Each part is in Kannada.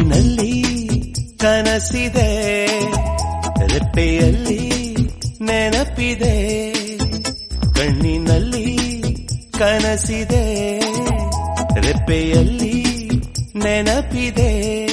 ಕಣ್ಣಿನಲ್ಲಿ ಕನಸಿದೆ ರೆಪ್ಪೆಯಲ್ಲಿ ನೆನಪಿದೆ ಕಣ್ಣಿನಲ್ಲಿ ಕನಸಿದೆ ರೆಪ್ಪೆಯಲ್ಲಿ ನೆನಪಿದೆ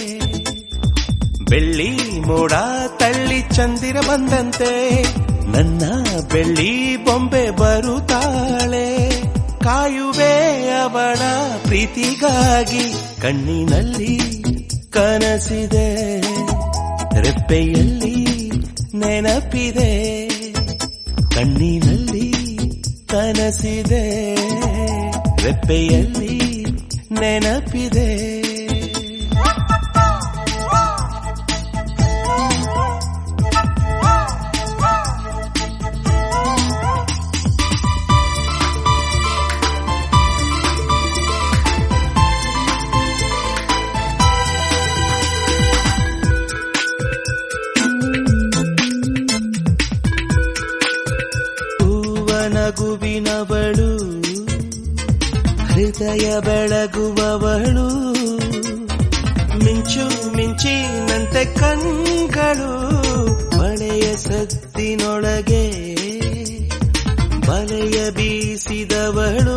ಬೆಳ್ಳಿ ಮೋಡ ತಳ್ಳಿ ಚಂದಿರ ಬಂದಂತೆ ನನ್ನ ಬೆಳ್ಳಿ ಬೊಂಬೆ ಬರುತ್ತಾಳೆ ಕಾಯುವೆ ಅವಳ ಪ್ರೀತಿಗಾಗಿ ಕಣ್ಣಿನಲ್ಲಿ ಕನಸಿದೆ ರೆಪ್ಪೆಯಲ್ಲಿ ನೆನಪಿದೆ ಕಣ್ಣಿನಲ್ಲಿ ಕನಸಿದೆ ರೆಪ್ಪೆಯಲ್ಲಿ ನೆನಪಿದೆ ನಗುವಿನವಳು ಹೃದಯ ಬೆಳಗುವವಳು ಮಿಂಚು ಮಿಂಚಿನಂತೆ ಕಣ್ಗಳು ಮಳೆಯ ಸದ್ದಿನೊಳಗೆ ಬಲೆಯ ಬೀಸಿದವಳು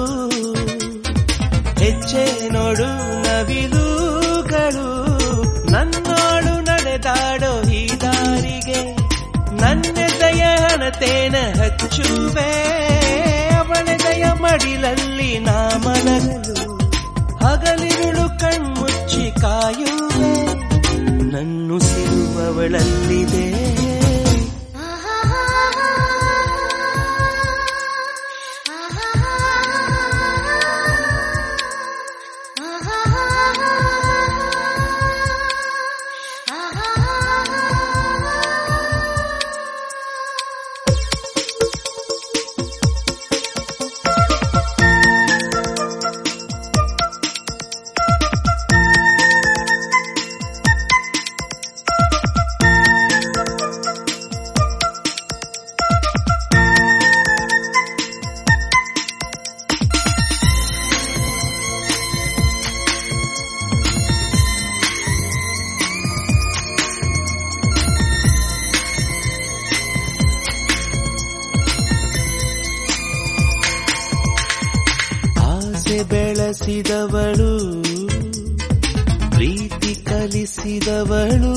ಹೆಜ್ಜೆ ನೋಡು ನವಿಲುಗಳು ನನ್ನೋಡು ನಡೆದಾಡೋ ಈ ದಾರಿಗೆ ನನ್ನೆದೆಯ ಹಣತೇನ ಹಚ್ಚುವೆ ಅವಳೆದೆಯ ಮಡಿಲಲ್ಲಿ ನಾ ಮಲಗಲು ಹಗಲಿರುಳು ಕಣ್ಮುಚ್ಚಿ ಕಾಯುವೆ ನನ್ನುಸಿರುವವಳಲ್ಲಿದೆ ಆಸೆ ಬೆಳೆಸಿದವಳು ಪ್ರೀತಿ ಕಲಿಸಿದವಳು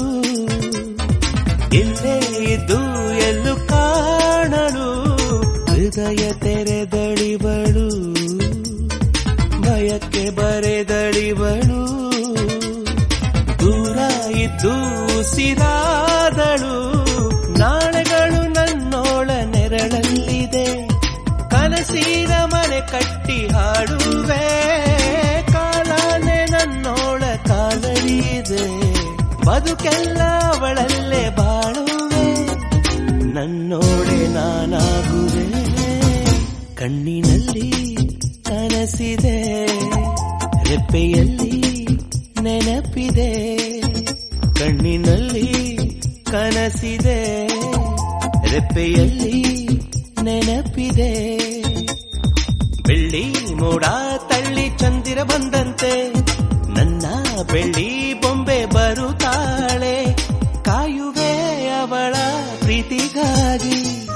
ಇಲ್ಲೇ ಇದ್ದು ಎಲ್ಲು ಕಾಣಲು ಹೃದಯ ತೆರೆದಳಿವಳು ಭಯಕ್ಕೆ ಬರೆದಳಿವಳು ದೂರ ಇದ್ದು ಉಸಿರಾದಳು ನಾಳೆಗಳು ನನ್ನೋಳ ನೆರಳಲ್ಲಿದೆ ಕನಸಿನ ಮನೆ ಕಟ್ಟಿ ಹಾಡುವೆ ಕಾಲಾನೆ ನನ್ನೋಳ ಕಾಲರಿದೆ ಬದುಕೆಲ್ಲ ಅವಳಲ್ಲೇ ಬಾಳುವೆ ನನ್ನೋಳೆ ನಾನಾಗುವೆ ಕಣ್ಣಿನಲ್ಲಿ ಕನಸಿದೆ ರೆಪ್ಪೆಯಲ್ಲಿ ನೆನಪಿದೆ ಕಣ್ಣಿನಲ್ಲಿ ಕನಸಿದೆ ರೆಪ್ಪೆಯಲ್ಲಿ ನೆನಪಿದೆ ಬೆಳ್ಳಿ ಮೋಡ ತಳ್ಳಿ ಚಂದಿರ ಬಂದಂತೆ ನನ್ನ ಬೆಳ್ಳಿ ಬೊಂಬೆ ಬರುತ್ತಾಳೆ ಕಾಯುವೆ ಅವಳ ಪ್ರೀತಿಗಾಗಿ